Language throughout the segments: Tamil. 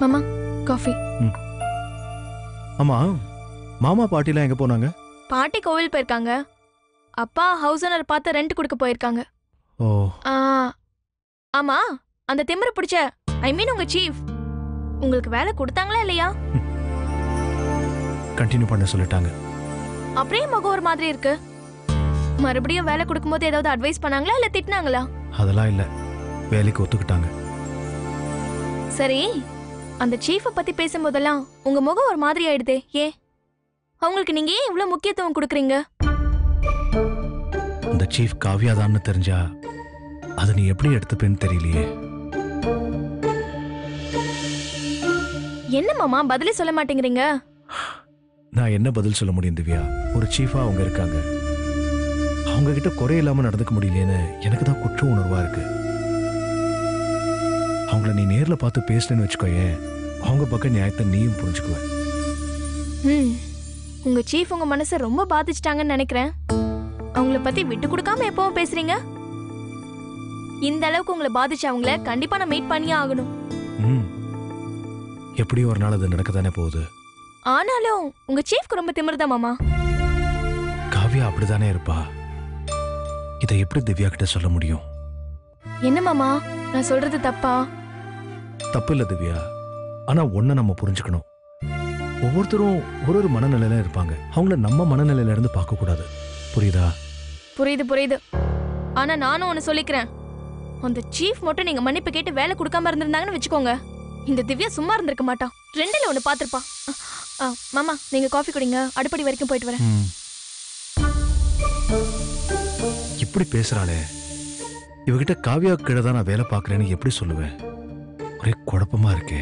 மாமா காஃபி ஆமா மாமா பாட்டிலாம் எங்க போனாங்க பாட்டி கோவில் போயிருக்காங்க அப்பா ஹவுஸ் ஓனர் பார்த்து ரெண்ட் கொடுக்க போயிருக்காங்க ஓ ஆ, ஆமா அந்த திமிர பிடிச்ச ஐ மீன் உங்க சீஃப் உங்களுக்கு வேலை கொடுத்தாங்களா இல்லையா கண்டினியூ பண்ண சொல்லிட்டாங்க அப்படியே முகம் ஒரு மாதிரி இருக்கு மறுபடியும் வேலை கொடுக்கும்போது ஏதாவது அட்வைஸ் பண்ணாங்களா இல்ல திட்டினாங்களா அதெல்லாம் இல்ல வேலைக்கு ஒத்துக்கிட்டாங்க சரி அந்த சீஃபை பத்தி பேசும்போதெல்லாம் உங்க முகம் ஒரு மாதிரி ஆயிடுதே ஏன் அவங்களுக்கு நீங்க ஏன் இவ்வளவு முக்கியத்துவம் கொடுக்குறீங்க இந்த சீஃப் காவியாதான்னு தெரிஞ்சா அதை நீ எப்படி எடுத்துப்பேன்னு தெரியலையே என்ன மாமா பதிலே சொல்ல மாட்டேங்கிறீங்க நான் என்ன பதில் சொல்ல முடியும் திவ்யா ஒரு சீஃபா அவங்க இருக்காங்க அவங்க கிட்ட குறை இல்லாம நடந்துக்க முடியலையேன்னு எனக்கு தான் குற்ற உணர்வா இருக்கு அவங்கள நீ நேர்ல பார்த்து பேசலன்னு வச்சுக்கோயேன் அவங்க பக்கம் நியாயத்தை நீயும் புரிஞ்சுக்குவ ம் உங்க சீஃப் உங்க மனசை ரொம்ப பாதிச்சிட்டாங்கன்னு நினைக்கிறேன் அவங்கள பத்தி விட்டு கொடுக்காம எப்பவும் பேசுறீங்க இந்த அளவுக்கு உங்களை பாதிச்ச அவங்கள கண்டிப்பா நான் மீட் பண்ணியே ஆகணும் ம் எப்படியும் ஒரு நாள் அது நடக்கத்தானே போகுது ஆனாலும் உங்க சீஃப்க்கு ரொம்ப திமிருதா மாமா காவியா அப்படிதானே இருப்பா இதை எப்படி திவ்யா கிட்ட சொல்ல முடியும் என்ன மாமா நான் சொல்றது தப்பா தப்பு இல்ல திவ்யா ஆனா ஒன்ன நம்ம புரிஞ்சுக்கணும் ஒவ்வொருத்தரும் ஒரு ஒரு மனநிலையில இருப்பாங்க அவங்கள நம்ம மனநிலையில இருந்து பார்க்க கூடாது புரியுதா புரியுது புரியுது ஆனா நானும் ஒன்னு சொல்லிக்கிறேன் அந்த சீஃப் மட்டும் நீங்க மன்னிப்பு கேட்டு வேலை கொடுக்காம இருந்திருந்தாங்கன்னு வச்சுக்கோங்க இந்த திவ்யா சும்மா இருந்திருக்க மாட்டான் ரெண்டுல ஒன்னு பாத்திருப்பா ஆ, மாமா நீங்க காஃபி குடிங்க அடுப்படி வரைக்கும் போயிட்டு வரேன் ம். இப்படி பேசுறாளே இவகிட்ட காவியா கீழே தான் நான் வேலை பார்க்கறேன்னு எப்படி சொல்லுவேன் ஒரே குழப்பமா இருக்கே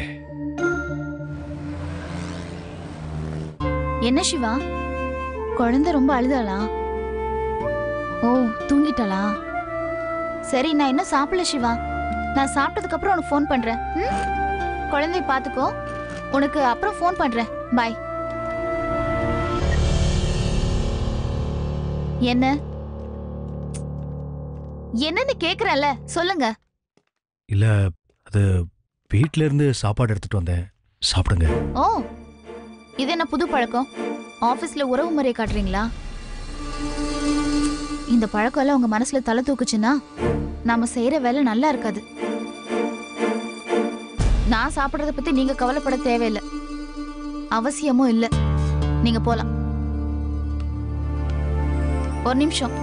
என்ன சிவா குழந்தை ரொம்ப அழுதாளா ஓ தூங்கிட்டாளா சரி நான் இன்னும் சாப்பிடல சிவா நான் சாப்பிட்டதுக்கு அப்புறம் உனக்கு ஃபோன் பண்றேன் ம்? குழந்தைய பாத்துக்கோ உனக்கு அப்புறம் ஃபோன் பண்றேன் பாய் என்ன என்னன்னு கேக்குறேன்ல சொல்லுங்க இல்ல அது வீட்ல இருந்து சாப்பாடு எடுத்துட்டு வந்தேன் சாப்பிடுங்க ஓ இது என்ன புது பழக்கம் ஆபீஸ்ல உறவு முறையை காட்டுறீங்களா இந்த பழக்கம் எல்லாம் உங்க மனசுல தலை தூக்குச்சுன்னா நாம செய்யற வேலை நல்லா இருக்காது நான் சாப்பிடுறத பத்தி நீங்க கவலைப்பட தேவையில்லை அவசியமும் இல்ல நீங்க போலாம் ஒரு நிமிஷம்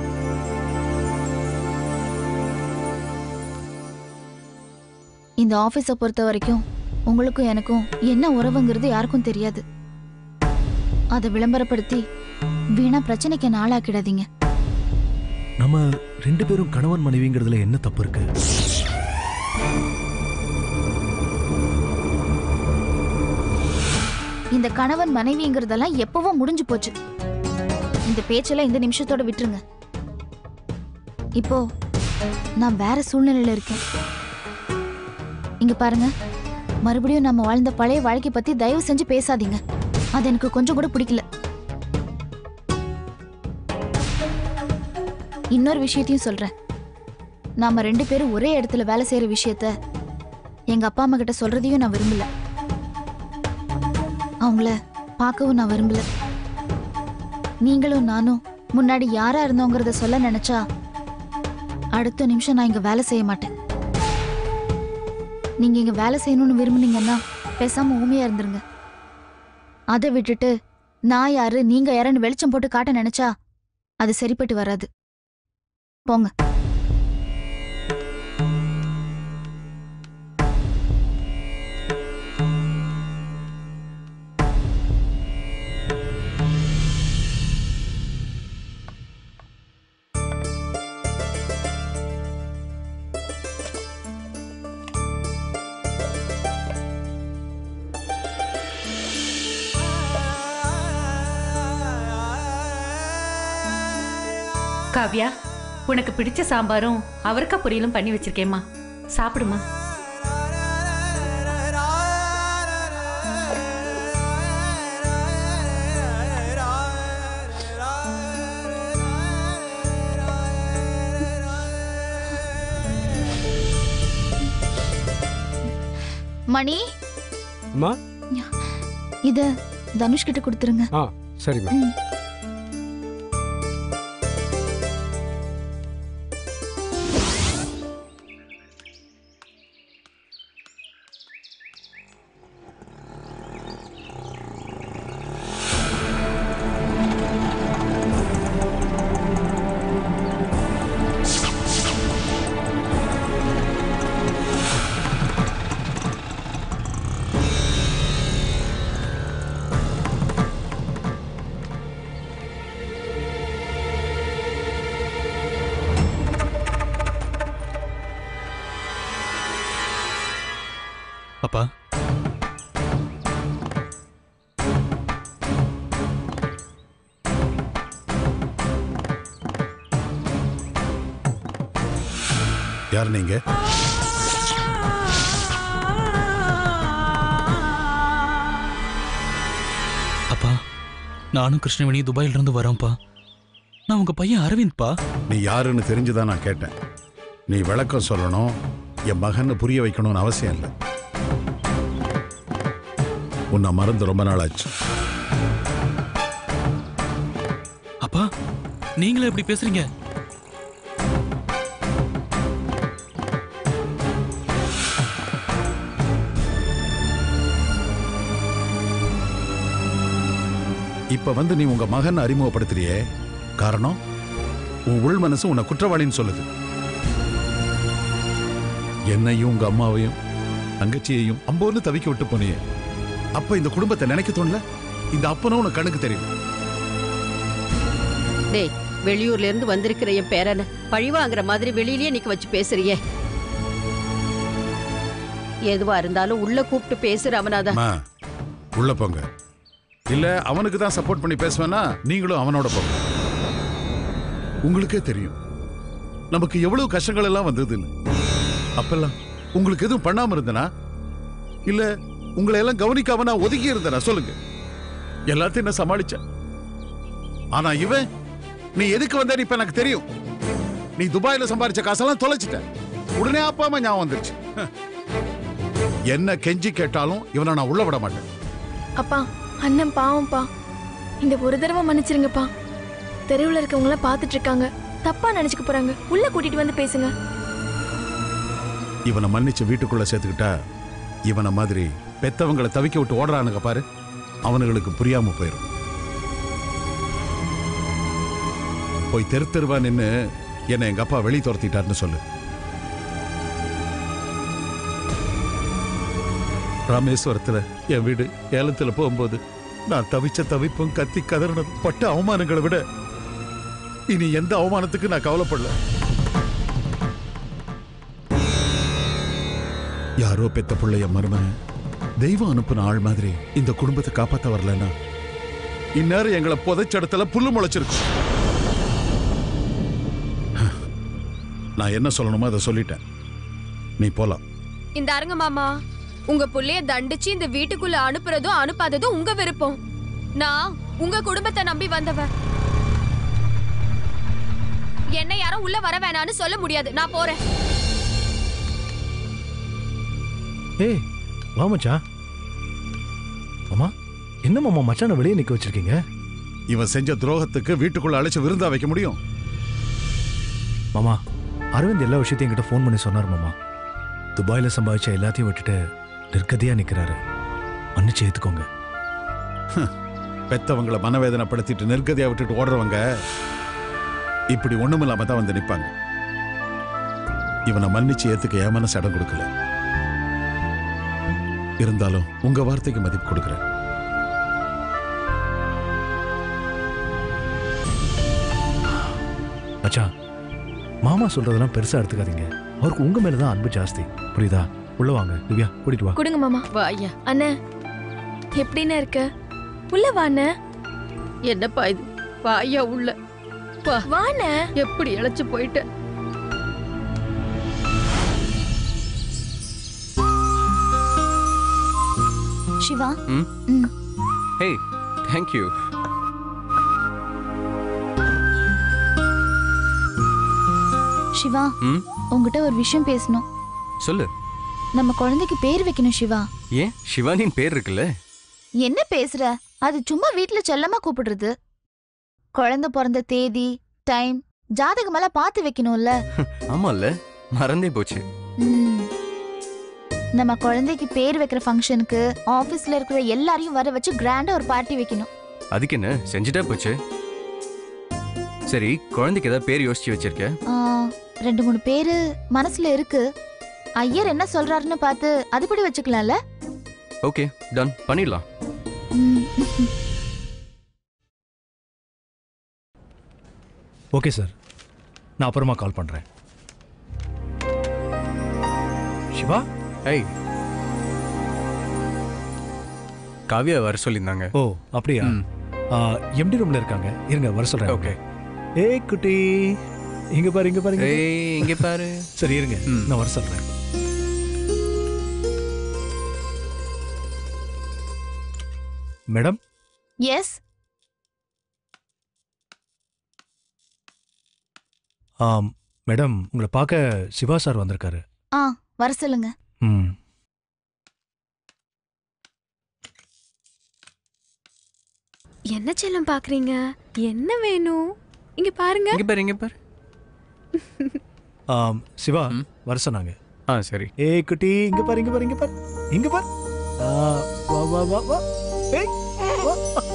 இந்த ஆபீஸை பொறுத்த வரைக்கும் உங்களுக்கும் எனக்கும் என்ன உறவுங்கிறது யாருக்கும் தெரியாது அதை விளம்பரப்படுத்தி வீணா பிரச்சனைக்கு நாளாக்கிடாதீங்க நம்ம ரெண்டு பேரும் கணவன் மனைவிங்கிறதுல என்ன தப்பு இருக்கு இந்த கணவன் மனைவிங்கிறதெல்லாம் எப்பவோ முடிஞ்சு போச்சு இந்த பேச்செல்லாம் இந்த நிமிஷத்தோட விட்டுருங்க இப்போ நான் வேற சூழ்நிலையில இருக்கேன் இங்க பாருங்க மறுபடியும் நம்ம வாழ்ந்த பழைய வாழ்க்கை பத்தி தயவு செஞ்சு பேசாதீங்க அது எனக்கு கொஞ்சம் கூட பிடிக்கல இன்னொரு விஷயத்தையும் சொல்றேன் நாம ரெண்டு பேரும் ஒரே இடத்துல வேலை செய்யற விஷயத்த எங்க அப்பா அம்மா கிட்ட சொல்றதையும் நான் விரும்பல அவங்கள பார்க்கவும் நான் விரும்பல நீங்களும் நானும் முன்னாடி யாரா இருந்தோங்கிறத சொல்ல நினைச்சா அடுத்த நிமிஷம் நான் இங்க வேலை செய்ய மாட்டேன் நீங்க இங்க வேலை செய்யணும்னு விரும்புனீங்கன்னா பேசாம ஊமையா இருந்துருங்க அதை விட்டுட்டு நான் யாரு நீங்க யாருன்னு வெளிச்சம் போட்டு காட்ட நினைச்சா அது சரிப்பட்டு வராது போங்க காவ்யா உனக்கு பிடிச்ச சாம்பாரும் அவரைக்காய் பொரியலும் பண்ணி வச்சிருக்கேம்மா சாப்பிடுமா மணி அம்மா இத தனுஷ் கிட்ட கொடுத்துருங்க ஆ சரிம்மா ம். அப்பா யார் நீங்க அப்பா நானும் கிருஷ்ணவேணி துபாயில இருந்து வரோம்ப்பா நான் உங்க பையன் அரவிந்த்ப்பா நீ யாருன்னு தெரிஞ்சுதான் நான் கேட்டேன் நீ விளக்கம் சொல்லணும் என் மகன்னு புரிய வைக்கணும்னு அவசியம் இல்லை உன்னை மறந்து ரொம்ப நாள் ஆச்சு அப்பா நீங்களே எப்படி பேசுறீங்க இப்ப வந்து நீ உங்க மகன் அறிமுகப்படுத்துறியே காரணம் உன் உள் மனசு உன்னை குற்றவாளின்னு சொல்லுது என்னையும் உங்க அம்மாவையும் தங்கச்சியையும் அம்போன்னு தவிக்க விட்டு போனியே அப்ப இந்த குடும்பத்தை நினைக்க தோணல இந்த அப்பனும் உனக்கு கணக்கு தெரியும் டேய் வெளியூர்ல இருந்து வந்திருக்கிற என் பேரனை பழி வாங்குற மாதிரி வெளியிலயே நிக்க வச்சு பேசுறியே எதுவா இருந்தாலும் உள்ள கூப்பிட்டு பேசு ராமநாதா அம்மா உள்ள போங்க இல்ல அவனுக்கு தான் சப்போர்ட் பண்ணி பேசுவேன்னா நீங்களும் அவனோட போங்க உங்களுக்கே தெரியும் நமக்கு எவ்வளவு கஷ்டங்கள் எல்லாம் வந்ததுன்னு அப்பெல்லாம் உங்களுக்கு எதுவும் பண்ணாம இருந்தனா இல்ல உங்களை எல்லாம் கவனிக்காம நான் ஒதுக்கி இருந்தனா சொல்லுங்க எல்லாத்தையும் நான் சமாளிச்சேன் ஆனா இவன் நீ எதுக்கு வந்தேன்னு இப்ப எனக்கு தெரியும் நீ துபாயில சம்பாரிச்ச காசெல்லாம் தொலைச்சிட்ட உடனே அப்பா அம்மா ஞாபகம் வந்துருச்சு என்ன கெஞ்சி கேட்டாலும் இவனை நான் உள்ள விட மாட்டேன் அப்பா அண்ணன் பாவம்ப்பா இந்த ஒரு தடவை மன்னிச்சிருங்கப்பா தெருவில் இருக்கவங்கள பார்த்துட்டு இருக்காங்க தப்பா நினைச்சுக்க போறாங்க உள்ள கூட்டிட்டு வந்து பேசுங்க இவனை மன்னிச்சு வீட்டுக்குள்ள சேர்த்துக்கிட்டா இவனை மாதிரி பெத்தவங்களை தவிக்க விட்டு ஓடுறானுங்க பாரு அவனுங்களுக்கு புரியாம போயிடும் போய் தெரு தெருவா நின்னு என்னை எங்க அப்பா வெளியே துரத்திட்டாருன்னு சொல்லு ராமேஸ்வரத்துல என் வீடு ஏலத்துல போகும்போது நான் தவிச்ச தவிப்பும் கத்தி கதறினதும் பட்ட அவமானங்களை விட இனி எந்த அவமானத்துக்கு நான் கவலைப்படல யாரோ பெத்த பிள்ளைய மருமகன் தெய்வம் அனுப்புன ஆள் மாதிரி இந்த குடும்பத்தை காப்பாத்த வரலன்னா இந்நேரம் எங்களை புதைச்சடத்துல புல்லு முளைச்சிருக்கும் நான் என்ன சொல்லணுமோ அதை சொல்லிட்டேன் நீ போலாம் இந்த அருங்க மாமா உங்க புள்ளைய தண்டிச்சு இந்த வீட்டுக்குள்ள அனுப்புறதும் அனுப்பாததும் உங்க விருப்பம் நான் உங்க குடும்பத்தை நம்பி வந்தவ என்ன யாரும் உள்ள வர வேணாம்னு சொல்ல முடியாது நான் போறேன் ஏய் வா மச்சான் மாமா என்ன மாமா மச்சான வெளியே நிக்க வச்சிருக்கீங்க இவன் செஞ்ச துரோகத்துக்கு வீட்டுக்குள்ள அழைச்சு விருந்தா வைக்க முடியும் மாமா அரவிந்த் எல்லா விஷயத்தையும் என்கிட்ட ஃபோன் பண்ணி சொன்னார் மாமா துபாயில சம்பாதிச்ச எல்லாத்தையும் விட்டுட்டு நிற்கதியா நிக்கிறாரு மன்னிச்சு ஏத்துக்கோங்க பெத்தவங்களை மனவேதனைப்படுத்திட்டு நெருக்கதியா விட்டுட்டு ஓடுறவங்க இப்படி ஒண்ணுமில்லாம தான் வந்து நிப்பாங்க இவனை மன்னிச்சு ஏத்துக்க என் மனசு இடம் கொடுக்கல இருந்தாலும் உங்க வார்த்தைக்கு மதிப்பு கொடுக்குறேன் மச்சான் மாமா சொல்றதெல்லாம் பெருசா எடுத்துக்காதீங்க அவருக்கு உங்க மேல தான் அன்பு ஜாஸ்தி புரியுதா உள்ள வாங்க திவ்யா கூட்டிட்டு வா கொடுங்க மாமா வா ஐயா அண்ணே எப்படின்னு இருக்க உள்ள வாண்ணே என்னப்பா இது வா ஐயா உள்ள வா வாண்ணே எப்படி இழைச்சு போயிட்ட சிவா ம்? ம் ஹே தேங்க்யூ சிவா ம் உங்ககிட்ட ஒரு விஷயம் பேசணும் சொல்லு நம்ம குழந்தைக்கு பேர் வைக்கணும் சிவா ஏன் சிவானின் பேர் இருக்குல்ல என்ன பேசுற அது சும்மா வீட்ல செல்லமா கூப்பிடுறது குழந்தை பிறந்த தேதி டைம் ஜாதகம் எல்லாம் பார்த்து வைக்கணும்ல ஆமால்ல மறந்தே போச்சு ம். நம்ம குழந்தைக்கு பேர் வைக்கிற ஃபங்க்ஷனுக்கு ஆபீஸ்ல இருக்கிற எல்லாரையும் வர வச்சு கிராண்டா ஒரு பார்ட்டி வைக்கணும் அதுக்கு என்ன செஞ்சுட்டா போச்சு சரி குழந்தைக்கு ஏதாவது பேர் யோசிச்சு வச்சிருக்க ஆ, ரெண்டு மூணு பேரு மனசுல இருக்கு ஐயர் என்ன சொல்றாருன்னு பார்த்து அதுபடி வச்சுக்கலாம்ல ஓகே டன் பண்ணிடலாம் ம். ஓகே சார் நான் அப்புறமா கால் பண்றேன் சிவா ஏய் காவியா வர சொல்லியிருந்தாங்க ஓ அப்படியா ம். எம்டி ரூம்ல இருக்காங்க இருங்க வர சொல்றேன் ஓகே ஏய் குட்டி இங்க பாரு இங்க பாரு இங்க பாரு. ஏய் இங்க பாரு சரி இருங்க ம். நான் வர சொல்றேன் மேடம் எஸ் ஆம் மேடம் உங்களை பார்க்க சிவா சார் வந்திருக்காரு ஆ வர சொல்லுங்க ம் என்ன செல்லம் பாக்குறீங்க என்ன வேணும் இங்க பாருங்க இங்க பாரு இங்க பாரு ஆம் சிவா ம். வர சொன்னாங்க ஆ சரி ஏய் குட்டி இங்க பாரு இங்க பாரு இங்க பாரு இங்க பாரு ஆ, வா வா வா வா ஏய் வா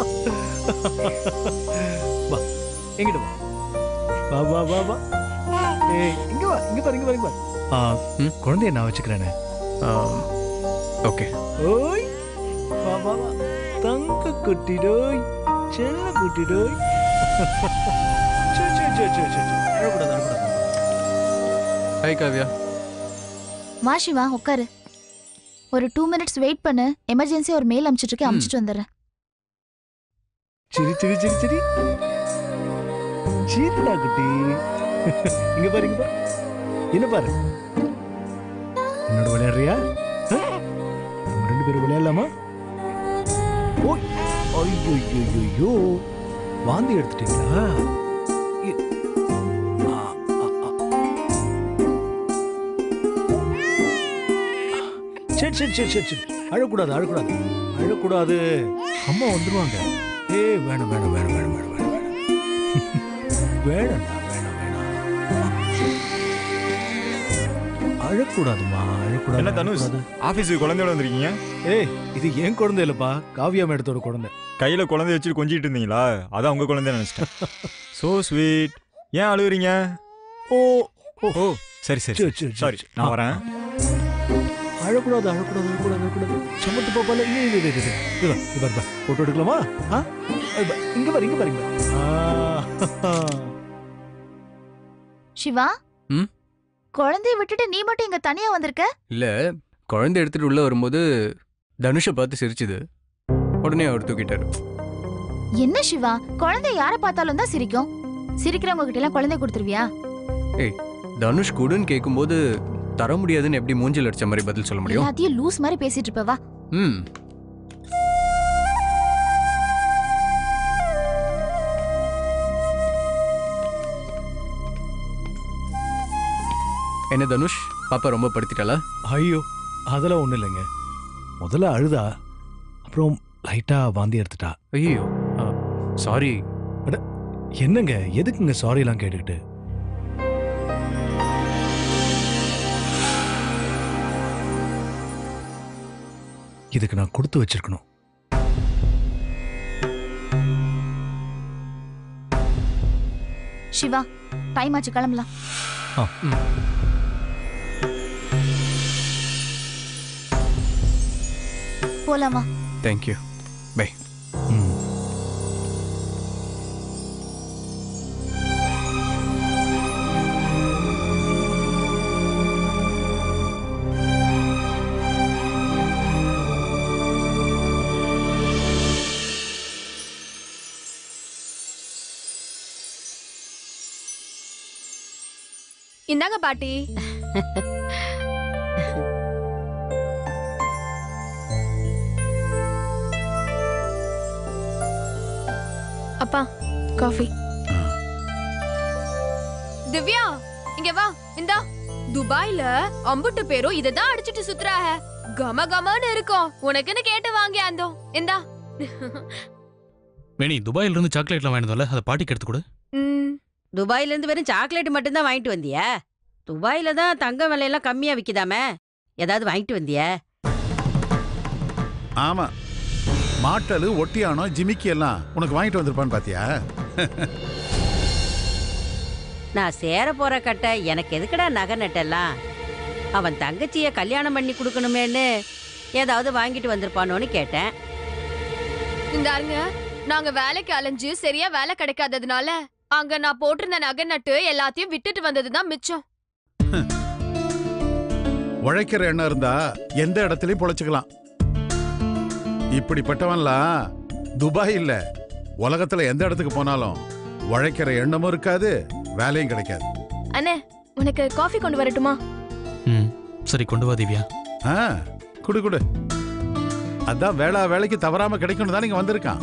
வா எங்கிட்ட வா வா வா வா வா ஏய் இங்க வா இங்க பாரு இங்க பாரு இங்க பாரு ஆ, ம். குழந்தைய நான் வச்சுக்கிறேனே ஓகே ஓய் வா வா வா தங்க குட்டி டோய் செல்ல குட்டி டோய் சே சே சே சே சே அழக்கூடாது அழக்கூடாது ஹாய் காவியா வா சிவா உட்காரு ஒரு டூ மினிட்ஸ் வெயிட் பண்ணு எமர்ஜென்சி ஒரு மெயில் அனுப்பிச்சிட்டு இருக்கேன் அனுப்பிச்சிட்டு வந்துடுறேன் சிரி சிரி சிரி சிரி சிரிடா குட்டி இங்க பாரு இங்க பாரு என்ன பாரு என்னோட விளையாடுறியா ஆ? நம்ம ரெண்டு பேரும் விளையாடலாமா ஓய் ஐயோ ஐயோ ஐயோ வாந்தி எடுத்துட்டீங்களா இ- ஆ, ஆ, ஆ. சரி சரி சரி சரி சரி அழக்கூடாது அழக்கூடாது அழக்கூடாது அம்மா வந்துருவாங்க ஏய் வேணாம் வேணாம் வேணாம் வேணாம் வேணாம் வேணாம் வேணாம்டா வேணாம் வேணாம் அழக்கூடாதுமா அழக்கூடாது என்ன தனுஷ்? அழக்கூடாது. ஆபீஸுக்கு குழந்தையோட வந்திருக்கீங்க ஏய் இது என் குழந்தை இல்லப்பா காவியா மேடத்தோட குழந்தை கையில குழந்தை வச்சுட்டு கொஞ்சிட்டு இருந்தீங்களா அதான் உங்க குழந்தை நினைச்சிட்டேன் சோ ஸ்வீட் ஏன் அழுகுறீங்க ஓ ஓ சரி சரி சரி, சரி, சாரி சரி. நான் ஆ, வரேன் அழக்கூடாது அழக்கூடாது அழக்கூடாது அழக்கூடாது சமத்து பாப்பால இல்ல இல்ல இல்ல இல்ல இது வா, இது பாரு, பாரு போட்டோ எடுக்கலாமா ஆ அது பாரு, இங்க பாரு இங்க பாரு இங்க பாரு. ஆ சிவா ம்? குழந்தைய விட்டுட்டு நீ மட்டும் இங்க தனியா வந்திருக்க இல்ல குழந்தை எடுத்துட்டு உள்ள வரும்போது தனுஷை பார்த்து சிரிச்சுது உடனே அவர் தூக்கிட்டாரு என்ன சிவா குழந்தை யார பார்த்தாலும் தான் சிரிக்கும் சிரிக்கிறவங்க கிட்ட எல்லாம் குழந்தை கொடுத்துருவியா தனுஷ் கூடன்னு கேட்கும்போது தர முடியாதுன்னு எப்படி மூஞ்சில் அடிச்ச மாதிரி பதில் சொல்ல முடியும் எல்லாத்தையும் லூஸ் மாதிரி பேசிட்டு இருப்ப வா ம் என்ன தனுஷ் பாப்பா ரொம்ப படுத்திட்டாளா ஐயோ அதெல்லாம் ஒண்ணும் இல்லைங்க முதல்ல அழுதா அப்புறம் லைட்டா வாந்தி எடுத்துட்டா ஐயோ சாரி என்னங்க எதுக்குங்க சாரி எல்லாம் கேட்டுக்கிட்டு இதுக்கு நான் கொடுத்து வச்சிருக்கணும் சிவா டைம் ஆச்சு கிளம்பலாம் ஆ. போலாமா தேங்க்யூ பை ம். இந்தாங்க பாட்டி அப்பா காஃபி திவ்யா இங்க வா இந்தா துபாய்ல அம்புட்டு பேரும் இததான் அடிச்சிட்டு சுத்துறாக கம கமன்னு இருக்கும் உனக்குன்னு கேட்டு வாங்கி அந்தோ இந்தா வேணி துபாயில இருந்து சாக்லேட்லாம் வாங்கினதுல அதை பாட்டிக்கு எடுத்து கொடு ம், துபாயில இருந்து வெறும் சாக்லேட் மட்டும்தான் வாங்கிட்டு வந்தியா துபாயில தான் தங்க விலையெல்லாம் கம்மியா விக்குதாமே ஏதாவது வாங்கிட்டு வந்தியா ஆமா மாட்டலு ஒட்டியானம் ஜிமிக்கி எல்லாம் உனக்கு வாங்கிட்டு வந்திருப்பான்னு பாத்தியா நான் சேர போற கட்ட எனக்கு எதுக்குடா நகை நட்டெல்லாம் அவன் தங்கச்சிய கல்யாணம் பண்ணி கொடுக்கணுமேன்னு ஏதாவது வாங்கிட்டு வந்திருப்பானோன்னு கேட்டேன் இந்தாருங்க நாங்க வேலைக்கு அலைஞ்சு சரியா வேலை கிடைக்காததுனால அங்க நான் போட்டிருந்த நகை நட்டு எல்லாத்தையும் விட்டுட்டு வந்ததுதான் மிச்சம் உழைக்கிற எண்ணம் இருந்தா எந்த இடத்துலயும் பொழைச்சுக்கலாம் இப்படிப்பட்டவன்லாம் துபாய் இல்ல உலகத்துல எந்த இடத்துக்கு போனாலும் உழைக்கிற எண்ணமும் இருக்காது வேலையும் கிடைக்காது அண்ணே உனக்கு காஃபி கொண்டு வரட்டுமா ம் சரி கொண்டு வா திவ்யா ஆ குடு குடு அதான் வேளா வேலைக்கு தவறாம கிடைக்கணும் தான் நீங்க வந்திருக்கான்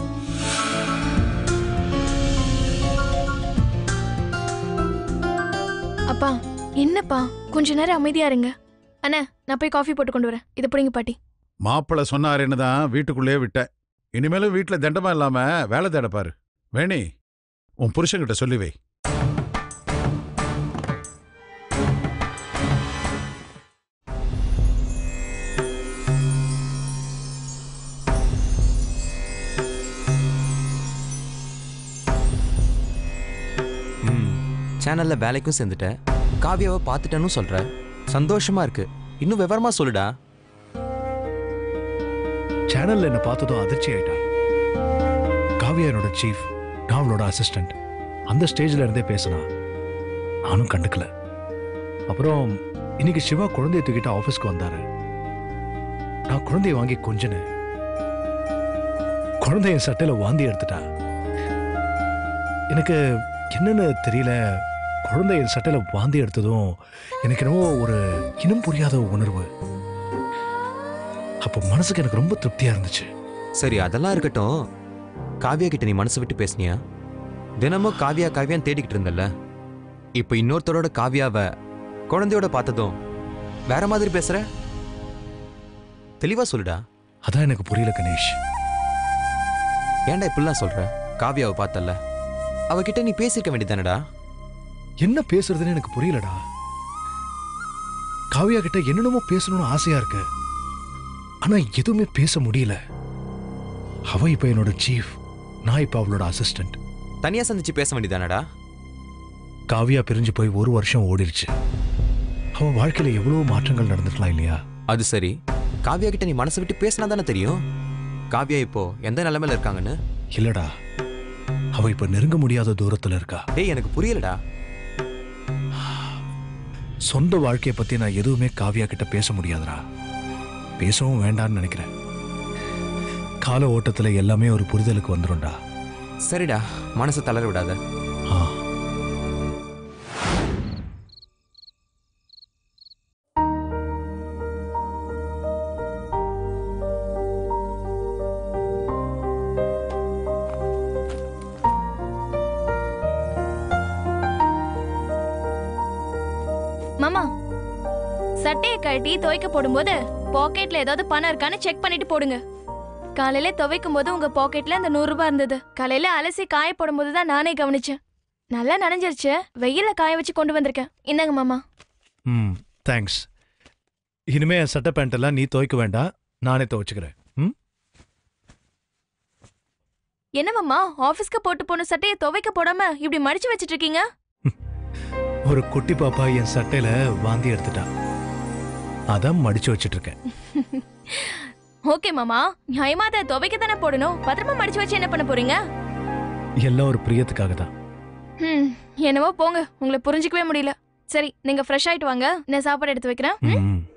அப்பா என்னப்பா கொஞ்ச நேரம் அமைதியா இருங்க அண்ணே நான் போய் காஃபி போட்டு கொண்டு வரேன் இதை பிடிங்க பாட்டி மாப்பிள்ளை சொன்னாருன்னு தான் வீட்டுக்குள்ளேயே விட்டேன் இனிமேலும் வீட்டுல தண்டமா இல்லாம வேலை தேட பாரு வேணி உன் புருஷன்கிட்ட சொல்லி வை ம் சேனல்ல வேலைக்கும் சேர்ந்துட்டேன் காவியாவை பார்த்துட்டேன்னு சொல்ற சந்தோஷமா இருக்கு இன்னும் விவரமா சொல்லுடா சேனல்ல என்ன பார்த்ததும் அதிர்ச்சி ஆயிட்டா காவியா என்னோட சீஃப் நான் அவளோட அசிஸ்டன்ட் அந்த ஸ்டேஜ்ல இருந்தே பேசினா நானும் கண்டுக்கல அப்புறம் இன்னைக்கு சிவா குழந்தைய தூக்கிட்டு ஆஃபீஸ்க்கு வந்தாரு நான் குழந்தைய வாங்கி கொஞ்சினேன் குழந்தை என் சட்டையில வாந்தி எடுத்துட்டா எனக்கு என்னன்னு தெரியல குழந்தை என் சட்டையில வாந்தி எடுத்ததும் எனக்கு என்னவோ ஒரு இனம் புரியாத உணர்வு அப்போ மனசுக்கு எனக்கு ரொம்ப திருப்தியா இருந்துச்சு சரி அதெல்லாம் இருக்கட்டும் காவியா கிட்ட நீ மனசு விட்டு பேசுனியா தினமும் காவியா காவியான்னு தேடிக்கிட்டு இருந்தல்ல இப்போ இன்னொருத்தரோட காவியாவை குழந்தையோட பார்த்ததும் வேற மாதிரி பேசுற தெளிவா சொல்லுடா அதான் எனக்கு புரியல கணேஷ் ஏன்டா இப்படிலாம் சொல்ற காவியாவை பார்த்தல்ல அவகிட்ட நீ பேசியிருக்க வேண்டியதானடா என்ன பேசுறதுன்னு எனக்கு புரியலடா காவியா கிட்ட என்னென்னமோ பேசணும்னு ஆசையா இருக்கு ஆனா எதுவுமே பேச முடியல அவ இப்ப என்னோட சீஃப் நான் இப்ப அவளோட அசிஸ்டன்ட் தனியா சந்திச்சு பேச வேண்டியதானடா காவியா பிரிஞ்சு போய் ஒரு வருஷம் ஓடிருச்சு அவ வாழ்க்கையில எவ்வளவு மாற்றங்கள் நடந்திருக்கலாம் இல்லையா அது சரி காவியா கிட்ட நீ மனசு விட்டு பேசினா தானே தெரியும் காவியா இப்போ எந்த நிலைமையில இருக்காங்கன்னு இல்லடா அவ இப்ப நெருங்க முடியாத தூரத்துல இருக்கா டேய் எனக்கு புரியலடா சொந்த வாழ்க்கைய பத்தி நான் எதுவுமே காவியா கிட்ட பேச முடியாதுடா பேசவும் வேண்டாம்னு நினைக்கிறேன் கால ஓட்டத்துல எல்லாமே ஒரு புரிதலுக்கு வந்துரும்டா சரிடா மனசு தளர விடாத ஆ மாமா சட்டையை கழட்டி துவைக்க போடும்போது பாக்கெட்ல ஏதாவது பணம் இருக்கான்னு செக் பண்ணிட்டு போடுங்க காலையில துவைக்கும் போது உங்க பாக்கெட்ல அந்த நூறு ரூபாய் இருந்தது காலையில அலசி காய போடும்போது தான் நானே கவனிச்சேன் நல்லா நனைஞ்சிருச்சு வெயில காய வச்சு கொண்டு வந்திருக்கேன் இந்தாங்க மாமா ம் தேங்க்ஸ் இனிமே என் சட்டை பேண்ட் எல்லாம் நீ துவைக்க வேண்டாம் நானே துவைச்சுக்கிறேன் ம் என்ன மாமா ஆபீஸ்க்கு போட்டு போன சட்டையை துவைக்க போடாம இப்படி மடிச்சு வச்சிட்டு இருக்கீங்க ஒரு குட்டி பாப்பா என் சட்டையில வாந்தி எடுத்துட்டா அதான் மடிச்சு வச்சிட்டு இருக்கேன் ஓகே மாமா நியாயமா அதை துவைக்க தானே போடணும் பத்திரமா மடிச்சு வச்சு என்ன பண்ண போறீங்க எல்லாம் ஒரு பிரியத்துக்காக தான் ம் என்னவோ போங்க உங்களை புரிஞ்சிக்கவே முடியல சரி நீங்க ஃப்ரெஷ் ஆயிட்டு வாங்க நான் சாப்பாடு எடுத்து வைக்கிறேன் ம்? ம்